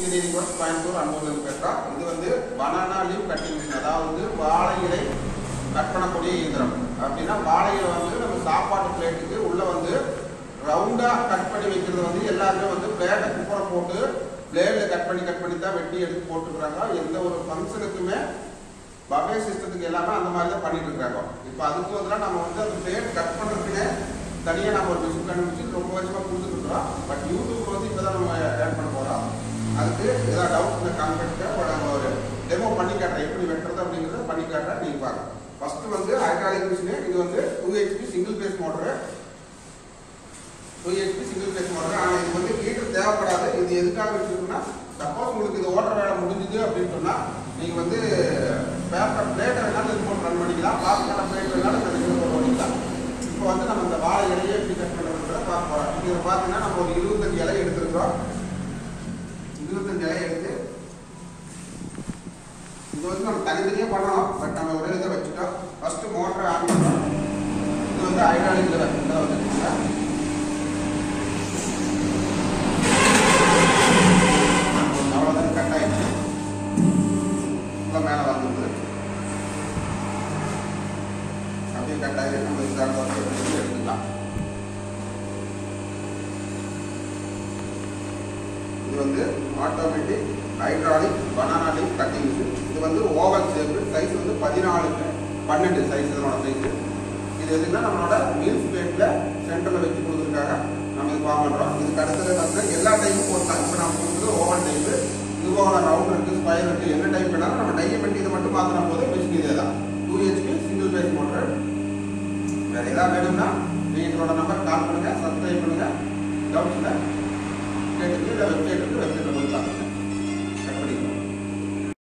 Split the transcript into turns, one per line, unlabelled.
engineering work Coimbatore அன்பூர்லேருந்து பேசுகிறோம் இது வந்து பனானா லீவ் கட்டிங் மிஷின் அதாவது வாழை இலை கட் பண்ணக்கூடிய இயந்திரம் அப்படின்னா வாழை இலை வந்து நம்ம சாப்பாட்டு பிளேட்டுக்கு உள்ள வந்து ரவுண்டாக கட் பண்ணி வைக்கிறது வந்து எல்லாருமே வந்து பிளேட்டை குப்பரை போட்டு பிளேடில் கட் பண்ணி கட் பண்ணி தான் வெட்டி எடுத்து போட்டுக்கிறாங்க எந்த ஒரு ஃபங்க்ஷனுக்குமே பஃபே சிஸ்டத்துக்கு எல்லாமே அந்த மாதிரி தான் பண்ணிட்டு இருக்காங்க இப்போ அதுக்கு பதிலாக நம்ம வந்து அந்த பிளேட் கட் பண்ணுறதுக்குன்னே தனியாக நம்ம ஒரு மிஷின் கண்டுபிடிச்சு ரொம்ப வருஷமாக கொடுத்துட்டு இருக்கிறோம் பட் யூடியூப் வந்து இப்போ தான் நம்ம ஏர்ன் பண்ண போகிறோம் அதுக்கு ஏதாவது டவுட் இந்த கான்டாக்டை நம்ம ஒரு டெமோ பண்ணி காட்டுறேன் எப்படி வெட்டுறது அப்படிங்கிறத பண்ணி காட்டுறேன் நீங்கள் பாருங்க ஃபர்ஸ்ட் வந்து ஹைட்ராலிக் மிஷினு இது வந்து two HP single phase motor two HP single phase motor ஆனால் இது வந்து ஹீட்டர் தேவைப்படாது இது எதுக்காக வச்சுருக்கோம்னா சப்போஸ் உங்களுக்கு இது ஓட்டுற வேலை முடிஞ்சுது அப்படின்னு சொன்னால் நீங்கள் வந்து பேப்பர் பிளேட்டை வேணாலும் இது போட்டு ரன் பண்ணிக்கலாம் பாஸ்கான பிளேட் வேணாலும் இந்த இதில் போட்டு பண்ணிக்கலாம் இப்போ வந்து நம்ம இந்த வாழை இலையை எப்படி கட் பண்ணுறதுன்றத பார்க்க போகிறோம் இதில் பார்த்தீங்கன்னா நம்ம ஒரு இருபத்தஞ்சு இலை எடுத்துருக்கோம் இருபத்தஞ்சு இலை எடுத்து இது வந்து நம்ம தனித்தனியாக பண்ணணும் பட் நம்ம ஒரே இதை வச்சுட்டோம் ஃபஸ்ட்டு மோட்டரை ஆன் பண்ணுறோம் இது வந்து ஹைட்ராலிக் இதில் இதில் வந்துருக்குங்க அவ்வளோதான் கட் ஆயிடுச்சு இப்போ மேலே வந்துருது அப்படியே கட் ஆகி நம்ம இந்த இடத்துல எடுத்து எடுத்துக்கலாம் இது வந்து automatic hydraulic banana leaf cutting machine இது வந்து ஓவல் ஷேப்பு சைஸ் வந்து பதினாலுக்கு பன்னெண்டு சைஸ் இதனோட சைஸ் இது எதுக்குன்னா நம்மளோட மீல்ஸ் பிளேட்டில் சென்டரில் வச்சு கொடுத்துருக்காங்க நம்ம இது ஃபார்ம் பண்ணுறோம் இதுக்கு அடுத்தது பார்த்தீங்கன்னா எல்லா டைமும் போடலாம் இப்போ நம்ம கொடுத்தது ஓவல்